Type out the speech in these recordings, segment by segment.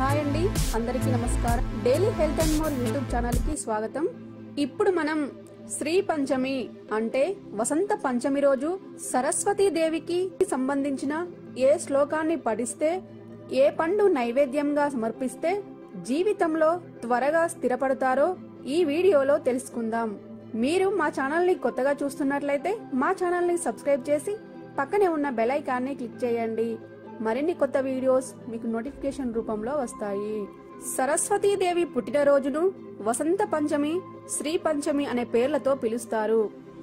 hi అండి అందరికీ నమస్కారం daily health and more YouTube channel కి స్వాగతం ఇప్పుడు మనం శ్రీ పంచమి అంటే వసంత పంచమి రోజు సరస్వతీ దేవికి సంబంధించిన ఏ శ్లోకాన్ని పఠిస్తే ఏ పండు నైవేద్యంగా సమర్పిస్తే జీవితంలో త్వరగా స్థిరపడతారో ఈ వీడియోలో తెలుసుకుందాం మీరు మా ఛానల్ ని కొత్తగా చూస్తున్నట్లయితే మా ఛానల్ ని సబ్స్క్రైబ్ చేసి పక్కనే ఉన్న బెల్ ఐకాన్ని క్లిక్ చేయండి మరిన్ని కొత్త వీడియోస్ మీకు నోటిఫికేషన్ రూపంలో వస్తాయి సరస్వతీదేవి పుట్టినరోజును వసంత పంచమి శ్రీ పంచమి అనే పేర్లతో పిలుస్తారు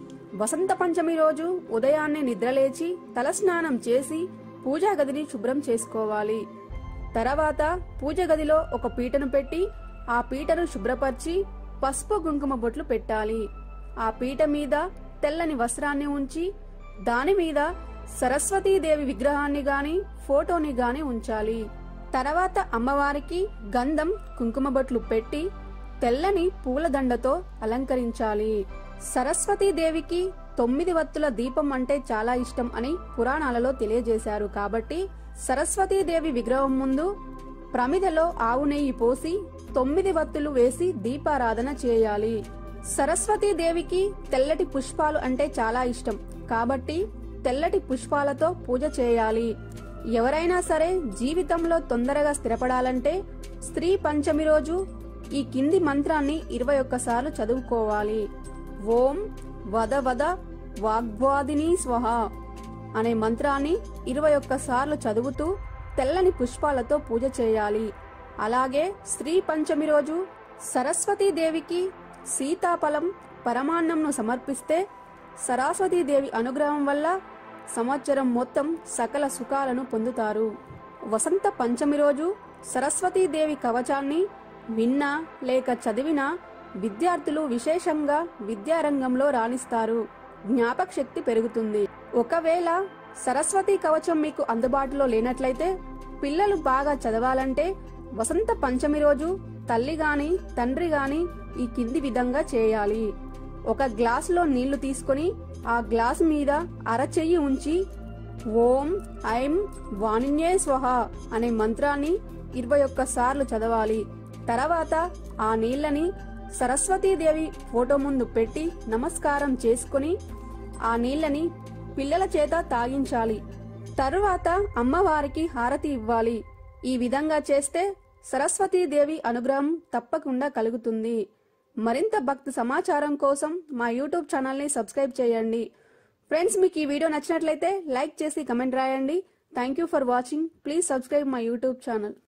వసంత పంచమి రోజు ఉదయాన్నే నిద్రలేచి తలస్నానం చేసి పూజా గదిని శుభ్రం చేసుకోవాలి తర్వాత పూజ గదిలో ఒక పీటను పెట్టి ఆ పీటను శుభ్రపరిచి పసుపు కుంకుమ బొట్లు పెట్టాలి ఆ పీట మీద తెల్లని వస్త్రాన్ని ఉంచి దాని మీద సరస్వతీదేవి విగ్రహాన్ని గాని ఫోటోని గాని ఉంచాలి తర్వాత అమ్మవారికి గంధం కుంకుమ బొట్లు పెట్టి తెల్లని పూలదండతో అలంకరించాలి సరస్వతీదేవికి తొమ్మిది వత్తుల దీపం అంటే చాలా ఇష్టం అని పురాణాలలో తెలియజేశారు కాబట్టి సరస్వతీదేవి విగ్రహం ముందు ప్రమిదలో ఆవు నెయ్యి పోసి తొమ్మిది వత్తులు వేసి దీపారాధన చేయాలి సరస్వతీదేవికి తెల్లటి పుష్పాలు అంటే చాలా ఇష్టం కాబట్టి తెల్లటి పుష్పాలతో పూజ చేయాలి ఎవరైనా సరే జీవితంలో తొందరగా స్థిరపడాలంటే స్త్రీ పంచమి రోజు ఈ కింది మంత్రాన్ని ఇరవై ఒక్కసార్లు చదువుకోవాలి ఓం వద వద వాగ్వాదిని స్వహ అనే మంత్రాన్ని ఇరవై ఒక్కసార్లు చదువుతూ తెల్లని పుష్పాలతో పూజ చేయాలి అలాగే స్త్రీ పంచమి రోజు సరస్వతీదేవికి సీతాఫలం పరమాన్నంను సమర్పిస్తే సరస్వతీదేవి అనుగ్రహం వల్ల సంవత్సరం మొత్తం సకల సుఖాలను పొందుతారు వసంత పంచమి రోజు సరస్వతీదేవి కవచాన్ని విన్నా లేక చదివినా విద్యార్థులు విశేషంగా విద్యారంగంలో రాణిస్తారు జ్ఞాపక శక్తి పెరుగుతుంది ఒకవేళ సరస్వతి కవచం మీకు అందుబాటులో లేనట్లయితే పిల్లలు బాగా చదవాలంటే వసంత పంచమి రోజు తల్లి గాని తండ్రి గాని ఈ కింది విధంగా చేయాలి ఒక గ్లాసులో నీళ్లు తీసుకొని ఆ గ్లాస్ మీద అరచెయ్యి ఉంచి ఓం ఐం వాణిన్యే స్వహ అనే మంత్రాన్ని ఇరవై ఒక్కసార్లు చదవాలి తర్వాత ఆ నీళ్ళని సరస్వతీదేవి ఫోటో ముందు పెట్టి నమస్కారం చేసుకుని ఆ నీళ్ళని పిల్లల చేత తాగించాలి తరువాత అమ్మవారికి హారతి ఇవ్వాలి ఈ విధంగా చేస్తే సరస్వతీదేవి అనుగ్రహం తప్పకుండా కలుగుతుంది మరింత భక్తి సమాచారం కోసం మా యూట్యూబ్ ఛానల్ని సబ్స్క్రైబ్ చేయండి ఫ్రెండ్స్ మీకు ఈ వీడియో నచ్చినట్లయితే లైక్ చేసి కమెంట్ రాయండి thank you for watching please subscribe my YouTube channel